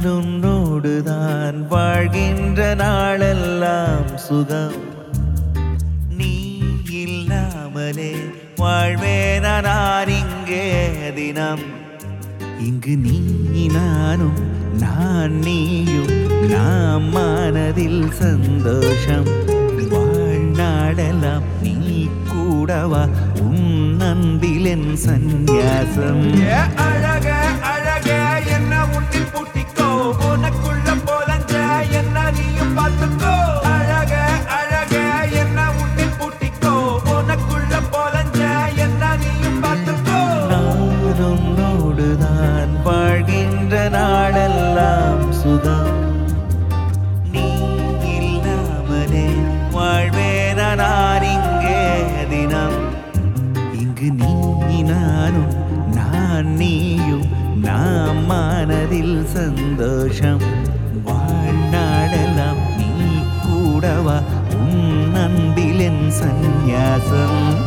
நான் உன்னோடுதான் வாழ்கின்ற நாளெல்லாம் சுகம் நீ இல்லாமலே வாழ்வேன நான் இங்கே தினம் இங்கு நீ நானும் நான் நீயும் நாம் மனதில் சந்தோஷம் வாழ்நாடெல்லாம் நீ கூடவா உன் அன்பிலென் சந்நியாசம் ஏ அழக அழக என்ன உன்னில் பூட்டிக்கோ உனக்குள்ள போலஞ்ச என்ன நீயும் பார்த்துக்கோ அழக அழக என்ன உன்னில் பூட்டிக்கோ உனக்குள்ள போலஞ்ச என்ன நீயும் பார்த்துக்கோ நான் உன்னோடுதான் வாழ்கின்ற நாளெல்லாம் சுகம் நீ இல்லாமலே வாழ்வேன நான் இங்கே தினம் இங்கு நீ நானும் நான் நீயும் நாம் மனதில் சந்தோஷம் வாழ்நாடெல்லாம் நீ கூடவா உன் அன்பிலென் சந்நியாசம்